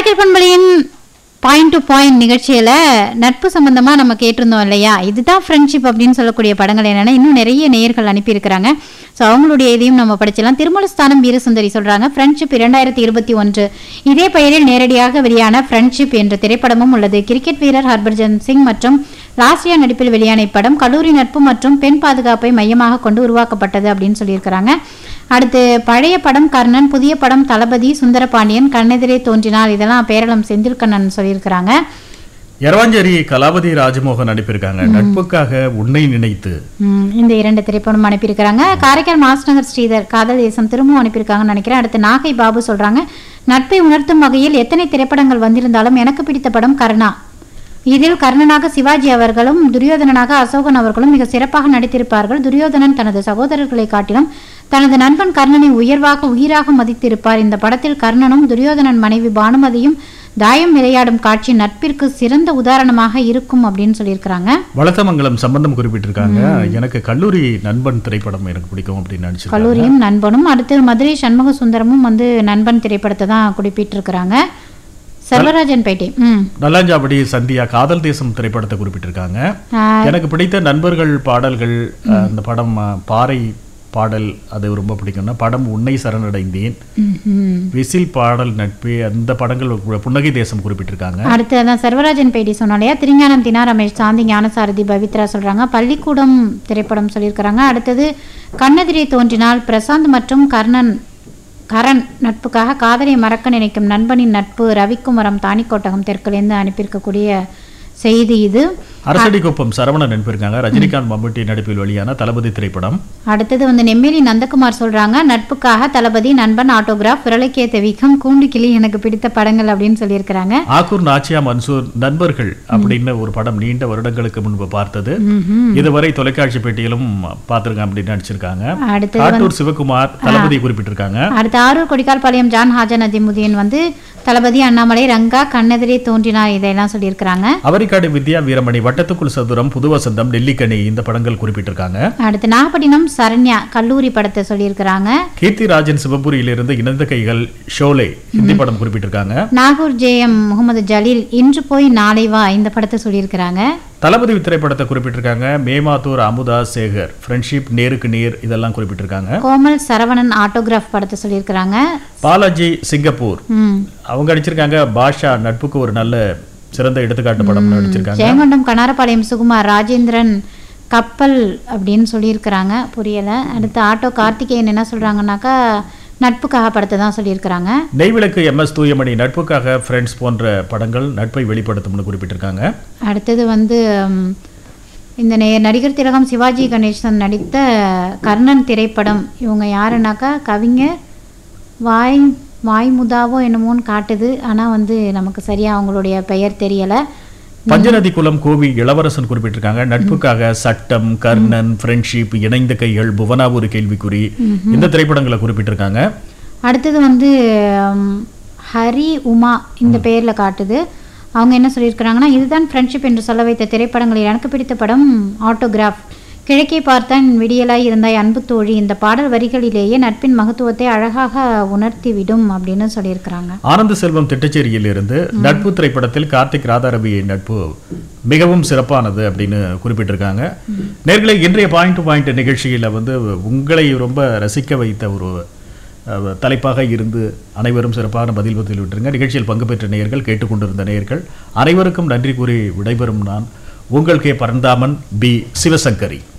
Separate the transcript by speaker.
Speaker 1: காரைக்கால் பண்பலையின் point to point நிகழ்ச்சியில நட்பு சம்பந்தமா நம்ம கேட்டிருந்தோம் இல்லையா இதுதான் ஃப்ரெண்ட்ஷிப் அப்படின்னு சொல்லக்கூடிய படங்கள் என்னன்னா இன்னும் நிறைய நேயர்கள் அனுப்பியிருக்கிறாங்க ஸோ அவங்களுடைய இதையும் நம்ம படிச்சலாம் திருமலஸ்தானம் வீரசுந்தரி சொல்றாங்க ஃப்ரெண்ட்ஷிப் இரண்டாயிரத்தி இருபத்தி ஒன்று இதே பெயரில் நேரடியாக வெளியான ஃப்ரெண்ட்ஷிப் என்ற திரைப்படமும் உள்ளது கிரிக்கெட் வீரர் ஹர்பஜன் சிங் மற்றும் லாஸ்ரியா நடிப்பில் வெளியான இப்படம் கல்லூரி நட்பு மற்றும் பெண் பாதுகாப்பை மையமாக கொண்டு உருவாக்கப்பட்டது அப்படின்னு சொல்லியிருக்கிறாங்க அடுத்து பழைய படம் கர்ணன் புதிய படம் தளபதி சுந்தரபாண்டியன் கண்ணெதிரே தோன்றினார் இதெல்லாம் பேரளம் செந்தில்கண்ணன் சொல்லியிருக்கிறாங்க
Speaker 2: எரவாஞ்சேரி கலாபதி ராஜமோகன் நடிப்பிருக்காங்க நட்புக்காக உன்னை நினைத்து
Speaker 1: ம், இந்த இரண்டு திரைப்படம் அனுப்பியிருக்கிறாங்க காரைக்கால் மாஸ்நகர் ஸ்ரீதர் காதல் தேசம் திரும்பவும் அனுப்பியிருக்காங்கன்னு நினைக்கிறேன் அடுத்து நாகை பாபு சொல்றாங்க நட்பை உணர்த்தும் வகையில் எத்தனை திரைப்படங்கள் வந்திருந்தாலும் எனக்கு பிடித்த படம் கர்ணா இதில் கர்ணனாக சிவாஜி அவர்களும் துரியோதனனாக அசோகன் அவர்களும் மிக சிறப்பாக நடித்திருப்பார்கள் துரியோதனன் தனது சகோதரர்களை காட்டிலும் தனது நண்பன் கர்ணனை உயர்வாக உயிராக மதித்திருப்பார் இந்த படத்தில் கர்ணனும் துரியோதனன் மனைவி பானுமதியும் தாயம் விளையாடும் காட்சி நட்பிற்கு சிறந்த உதாரணமாக இருக்கும் அப்படின்னு சொல்லியிருக்கிறாங்க
Speaker 2: வளத்தமங்கலம் சம்பந்தம் குறிப்பிட்டிருக்காங்க எனக்கு கல்லூரி நண்பன் திரைப்படம் எனக்கு பிடிக்கும் அப்படின்னு நினைச்சிருக்காங்க
Speaker 1: கல்லூரியும் நண்பனும் அடுத்து மதுரை சண்முக சுந்தரமும் வந்து நண்பன் திரைப்படத்தை தான் குறிப்பிட்டிருக்கிறாங்க செல்வராஜன் பேட்டை ம்
Speaker 2: நல்லாஞ்சாவடி சந்தியா காதல் தேசம் திரைப்படத்தை குறிப்பிட்டிருக்காங்க
Speaker 1: ஆஹ்,
Speaker 2: எனக்கு பிடித்த நண்பர்கள் பாடல்கள் அஹ், அந்த படம் அஹ், பாறை பாடல் அது ரொம்ப பிடிக்கும்னா படம் உன்னை சரணடைந்தேன்
Speaker 1: ம், ம்.
Speaker 2: விசில் பாடல் நட்பு அந்த படங்கள் கு- புன்னகை தேசம் குறிப்பிட்டிருக்காங்க
Speaker 1: அடுத்து அதான் சர்வராஜன் பேட்டி சொன்னாலையா திருஞானம் தினா ரமேஷ் சாந்தி ஞானசாரதி பவித்ரா சொல்றாங்க பள்ளிக்கூடம் திரைப்படம் சொல்லியிருக்கிறாங்க அடுத்தது கண்ணெதிரே தோன்றினால் பிரசாந்த் மற்றும் கர்ணன் கரண் நட்புக்காக காதலை மறக்க நினைக்கும் நண்பனின் நட்பு ரவிக்குமரம் தானிக்கோட்டகம் தெற்குலேருந்து அனுப்பியிருக்கக்கூடிய செய்தி இது
Speaker 2: அரசடிக்குப்பம் சரவணன் நடிப்பிருக்காங்க ரஜினிகாந்த் மம்முட்டி நடிப்பில் வெளியான தளபதி திரைப்படம்
Speaker 1: அடுத்தது வந்து நெம்மேலி நந்தகுமார் சொல்றாங்க நட்புக்காக தளபதி நண்பன் ஆட்டோகிராஃப் விரலைக்கேத்த வீக்கம் கூண்டு கிளி எனக்கு பிடித்த படங்கள் அப்படின்னு சொல்லியிருக்கிறாங்க
Speaker 2: ஆக்கூர் நாச்சியா மன்சூர் நண்பர்கள் அப்படின்னு ஒரு படம் நீண்ட வருடங்களுக்கு முன்பு பார்த்தது
Speaker 1: ம்ஹும்.
Speaker 2: இதுவரை தொலைக்காட்சி பெட்டியிலும் பார்த்திருக்கேன் அப்படின்னு நடிச்சிருக்காங்க
Speaker 1: அடுத்தது
Speaker 2: காட்டூர் சிவகுமார் தளபதி குறிப்பிட்டிருக்காங்க
Speaker 1: அடுத்து ஆரூர் கொடிக்கால்பாளையம் ஜான் ஹாஜன் அதிமுதீன் வந்து தளபதி அண்ணாமலை ரங்கா கண்ணெதிரே தோன்றினார் இதெல்லாம் சொல்லியிருக்கிறாங்க
Speaker 2: அவரிக்காடு வித்யா வீரமணி வட்டத்துக்குள் சதுரம் புது வசந்தம் நெல்லிக்கனி இந்த படங்கள் குறிப்பிட்டிருக்காங்க
Speaker 1: அடுத்து நாகப்பட்டினம் சரண்யா கல்லூரி படத்தை சொல்லியிருக்கிறாங்க
Speaker 2: கீர்த்தி ராஜன் சிவபுரியிலிருந்து இணைந்த கைகள் ஷோலே ஹிந்தி படம் குறிப்பிட்டிருக்காங்க
Speaker 1: நாகூர் ஜேஎம் முகமது ஜலீல் இன்று போய் நாளை வா இந்த படத்தை சொல்லியிருக்கிறாங்க
Speaker 2: தளபதி திரைப்படத்தை குறிப்பிட்டிருக்காங்க மேமாத்தூர் அமுதா சேகர் ஃப்ரெண்ட்ஷிப் நேருக்கு நேர் இதெல்லாம் குறிப்பிட்டிருக்காங்க
Speaker 1: கோமல் சரவணன் ஆட்டோகிராஃப் படத்தை சொல்லியிருக்கிறாங்க
Speaker 2: பாலாஜி சிங்கப்பூர்
Speaker 1: ம்
Speaker 2: அவங்க நடிச்சிருக்காங்க பாஷா நட்புக்கு ஒரு நல்ல சிறந்த எடுத்துக்காட்டு படம் நடிச்சிருக்காங்க
Speaker 1: ஜெயங்கொண்டம் கனாரபாளையம் சுகுமார் ராஜேந்திரன் கப்பல் அப்படின்னு சொல்லியிருக்கிறாங்க புரியலை அடுத்து ஆட்டோ கார்த்திகேயன் என்ன சொல்கிறாங்கன்னாக்கா நட்புக்காக படத்தை தான் சொல்லியிருக்கிறாங்க
Speaker 2: Neyvilakku M S Thuyamani Natpukkaga friends போன்ற படங்கள் நட்பை வெளிப்படுத்தும்னு குறிப்பிட்டிருக்காங்க
Speaker 1: அடுத்தது வந்து ம், இந்த நே நடிகர் திலகம் சிவாஜி கணேசன் நடித்த கர்ணன் திரைப்படம் இவங்க யாருன்னாக்கா கவிஞர் வாய் வாய்முதாவோ என்னமோன்னு காட்டுது ஆனால் வந்து நமக்கு சரியாக அவங்களுடைய பெயர் தெரியலை
Speaker 2: பஞ்சநதி குலம் கோவி இளவரசன் குறிப்பிட்டிருக்காங்க நட்புக்காக சட்டம் கர்ணன் ஃப்ரெண்ட்ஷிப் இணைந்த கைகள் புவனா ஒரு கேள்விக்குறி இந்த திரைப்படங்களை குறிப்பிட்டிருக்காங்க
Speaker 1: அடுத்தது வந்து ம், ஹரி உமா இந்த பெயரில் காட்டுது அவங்க என்ன சொல்லியிருக்கிறாங்கன்னா இதுதான் ஃப்ரெண்ட்ஷிப் என்று சொல்ல வைத்த திரைப்படங்களில் எனக்கு பிடித்த படம் ஆட்டோகிராஃப் கிழக்கே பார்த்தான் விடியலாய் இருந்தாய் அன்பு தோழி இந்த பாடல் வரிகளிலேயே நட்பின் மகத்துவத்தை அழகாக உணர்த்திவிடும் அப்படின்னு சொல்லியிருக்கிறாங்க
Speaker 2: ஆனந்த செல்வம் திட்டச்சேரியில் இருந்து நட்பு திரைப்படத்தில் கார்த்திக் ராதாரவி நட்பு மிகவும் சிறப்பானது அப்படின்னு குறிப்பிட்டிருக்காங்க நேர்களை இன்றைய பாயிண்ட் டு பாயிண்ட் நிகழ்ச்சியில் வந்து உங்களை ரொம்ப ரசிக்க வைத்த ஒரு அஹ், தலைப்பாக இருந்து அனைவரும் சிறப்பான பதில் பதில் விட்டுருங்க நிகழ்ச்சியில் பங்கு பெற்ற நேயர்கள் கேட்டுக்கொண்டிருந்த நேயர்கள் அனைவருக்கும் நன்றி கூறி விடைபெறும் நான் உங்கள் கே பரந்தாமன் பி சிவசங்கரி